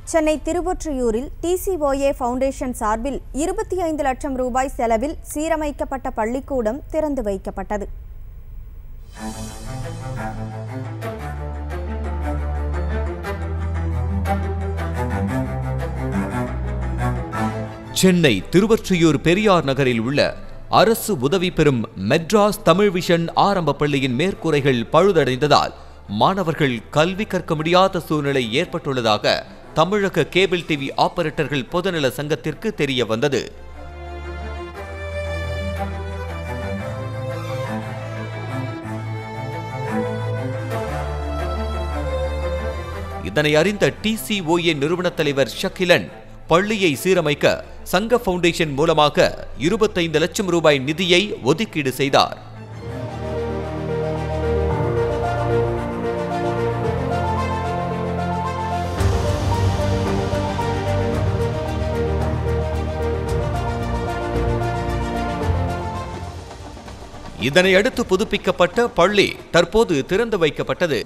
Chennai திருவொற்றியூரில் டிசிஓஏ foundation சார்பில் இருபத்தி ஐந்து லட்சம் ரூபாய் செலவில் சீரமைக்கப்பட்ட பள்ளிக்கூடம் திறந்து வைக்கப்பட்டது சென்னை திருவொற்றியூர் பெரியார் நகரில் உள்ள அரசு உதவி பெறும் மெட்ராஸ் தமிழ் விஷன் ஆரம்ப பள்ளியின் மேற்கூரைகள் பழுதடைந்ததால் மாணவர்கள் கல்வி கற்க முடியாத சூழ்நிலை ஏற்பட்டுள்ளதாக தமிழக கேபிள் டிவி ஆபரேட்டர்கள் பொதுநல சங்கத்திற்கு தெரிய வந்தது இதனை அறிந்த டிசிஓஏ நிறுவன தலைவர் ஷக்கிலன் பள்ளியை சீரமைக்க சங்க ஃபவுண்டேஷன் மூலமாக இருபத்தைந்து லட்சம் ரூபாய் நிதியை ஒதுக்கீடு செய்தார் இதனை அடுத்து புதுப்பிக்கப்பட்ட பள்ளி தற்போது திறந்து வைக்கப்பட்டது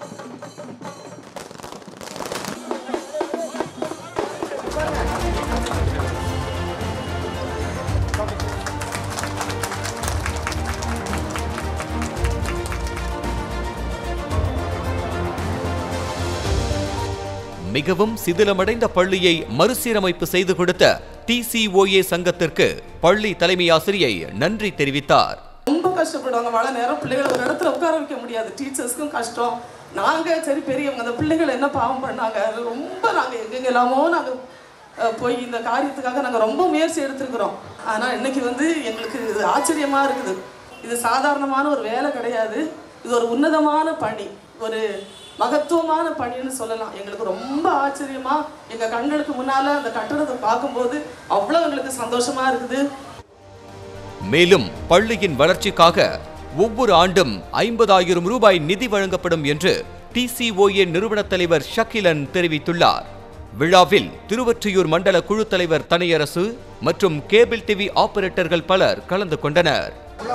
மிகவும் சிதிலமடைந்த பள்ளியை மறுசீரமைப்பு செய்து கொடுத்த டிசிஓஏ சங்கத்திற்கு பள்ளி தலைமை ஆசிரியை நன்றி தெரிவித்தார் ரொம்ப கஷ்டப்படுவாங்க மழை நேரம் பிள்ளைகளை ஒரு இடத்துல உட்கார வைக்க முடியாது டீச்சர்ஸ்க்கும் கஷ்டம் நாங்கள் சரி பெரியவங்க அந்த பிள்ளைகள் என்ன பாவம் பண்ணாங்க அது ரொம்ப நாங்கள் எங்கெங்க எல்லாமோ நாங்கள் போய் இந்த காரியத்துக்காக நாங்கள் ரொம்ப முயற்சி எடுத்திருக்கிறோம் ஆனால் இன்னைக்கு வந்து எங்களுக்கு இது ஆச்சரியமாக இருக்குது இது சாதாரணமான ஒரு வேலை கிடையாது இது ஒரு உன்னதமான பணி ஒரு மகத்துவமான பணின்னு சொல்லலாம் எங்களுக்கு ரொம்ப ஆச்சரியமா எங்க கண்களுக்கு முன்னால அந்த கட்டடத்தை பார்க்கும்போது அவ்வளோ எங்களுக்கு சந்தோஷமா இருக்குது மேலும் பள்ளியின் வளர்ச்சிக்காக ஒவ்வொரு ஆண்டும் ஐம்பதாயிரம் ரூபாய் நிதி வழங்கப்படும் என்று டிசிஓஏ நிறுவன தலைவர் ஷக்கிலன் தெரிவித்துள்ளார் விழாவில் திருவொற்றியூர் மண்டல குழு தலைவர் தனியரசு மற்றும் கேபிள் டிவி ஆபரேட்டர்கள் பலர் கலந்து கொண்டனர்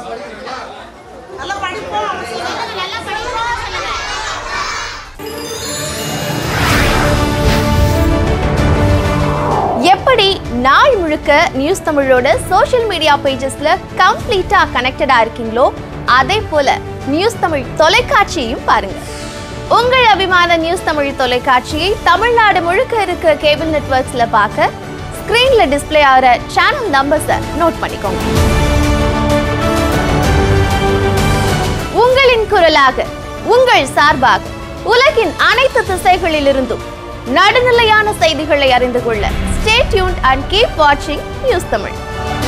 எப்படி நாள் முழுக்க நியூஸ் தமிழோட சோஷியல் மீடியா பேஜஸ்ல கம்ப்ளீட்டா கனெக்டடா இருக்கீங்களோ அதே போல நியூஸ் தமிழ் தொலைக்காட்சியையும் பாருங்க உங்கள் அபிமான நியூஸ் தமிழ் தொலைக்காட்சியை தமிழ்நாடு முழுக்க இருக்க கேபிள் நெட்வொர்க்ஸ்ல பார்க்க ஸ்கிரீன்ல டிஸ்ப்ளே ஆகிற சேனல் நம்பர்ஸை நோட் பண்ணிக்கோங்க உங்களின் குரலாக உங்கள் சார்பாக உலகின் அனைத்து திசைகளிலிருந்தும் நடுநிலையான செய்திகளை அறிந்து கொள்ள ஸ்டே டியூன்ட் அண்ட் கீப் வாட்சிங் நியூஸ் தமிழ்